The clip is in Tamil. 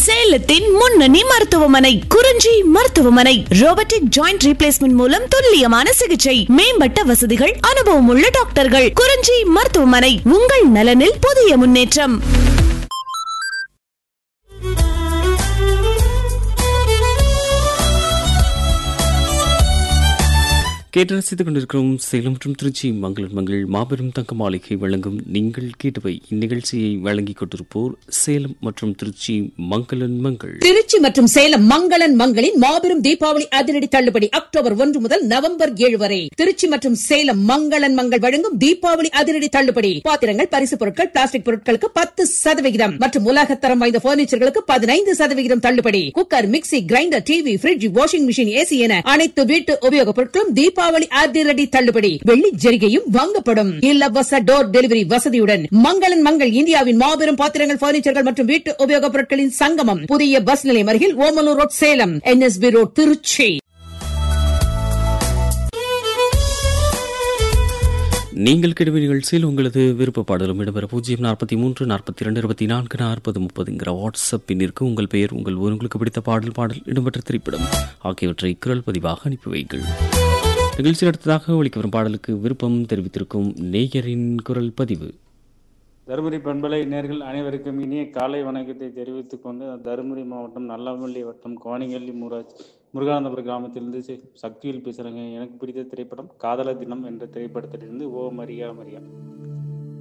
சேலத்தின் முன்னணி மருத்துவமனை குறிஞ்சி மருத்துவமனை ரோபோட்டிக் ஜாயிண்ட் ரீப்ளேஸ்மெண்ட் மூலம் துல்லியமான சிகிச்சை மேம்பட்ட வசதிகள் அனுபவமுள்ள டாக்டர்கள் குறிஞ்சி மருத்துவமனை உங்கள் நலனில் புதிய முன்னேற்றம் கேட்டு ரசித்துக் கொண்டிருக்கிறோம் சேலம் மற்றும் திருச்சி மங்களன் மங்கள் மாபெரும் தங்க மாளிகை வழங்கும் நீங்கள் கேட்டவை இந்நிகழ்ச்சியை வழங்கிக் கொண்டிருப்போர் சேலம் மற்றும் திருச்சி மங்களன் மங்கள் திருச்சி மற்றும் சேலம் மங்களன் மங்களின் மாபெரும் தீபாவளி அதிரடி தள்ளுபடி அக்டோபர் ஒன்று முதல் நவம்பர் ஏழு வரை திருச்சி மற்றும் சேலம் மங்களன் மங்கள் வழங்கும் தீபாவளி அதிரடி தள்ளுபடி பாத்திரங்கள் பரிசு பொருட்கள் பிளாஸ்டிக் பொருட்களுக்கு பத்து சதவிகிதம் மற்றும் உலகத்தரம் வாய்ந்த பர்னிச்சர்களுக்கு பதினைந்து சதவிகிதம் தள்ளுபடி cooker mixie grinder TV fridge washing machine AC என அனைத்து வீட்டு உபயோகப் பொருட்களும் தீபாவளி அதிரடி தள்ளுபடி வெள்ளி ஜரிகையும் வாங்கப்படும் இலவச டோர் டெலிவரி வசதியுடன் மங்களன் மங்கள் இந்தியாவின் மாபெரும் பாத்திரங்கள் பர்னிச்சர்கள் மற்றும் வீட்டு உபயோகப் பொருட்களின் சங்கமம் புதிய பஸ் நிலையம் அருகில் Omalur road Salem NSB road Trichy நீங்கள் கேடுவி நிகழ்ச்சியில் உங்களது விருப்ப பாடலும் இடம்பெற பூஜ்ஜியம் நாற்பத்தி மூன்று நாற்பத்தி இரண்டு இருபத்தி நான்கு நாற்பது முப்பதுங்கிற வாட்ஸ்அப் பின்னிற்கு உங்கள் பெயர் உங்கள் ஊர் உங்களுக்கு பிடித்த பாடல் பாடல் இடம்பெற்ற திரைப்படம் ஆகியவற்றை குரல் பதிவாக அனுப்பி வைங்கள் நிகழ்ச்சியில் அடுத்ததாக ஒழிக்க வரும் பாடலுக்கு விருப்பம் தெரிவித்திருக்கும் நேயரின் குரல் பதிவு தருமபுரி பண்பலை நேர்கள் அனைவருக்கும் இனிய காலை வணக்கத்தை தெரிவித்துக் கொண்டு தருமபுரி மாவட்டம் நல்லமல்லி வட்டம் கோணிகல்லி முராஜ் முருகானந்தபுரம் கிராமத்திலிருந்து சி- சக்தியில் பேசுகிறேங்க எனக்கு பிடித்த திரைப்படம் காதலர் தினம் என்ற திரைப்படத்திலிருந்து ஓ மரியா மரியா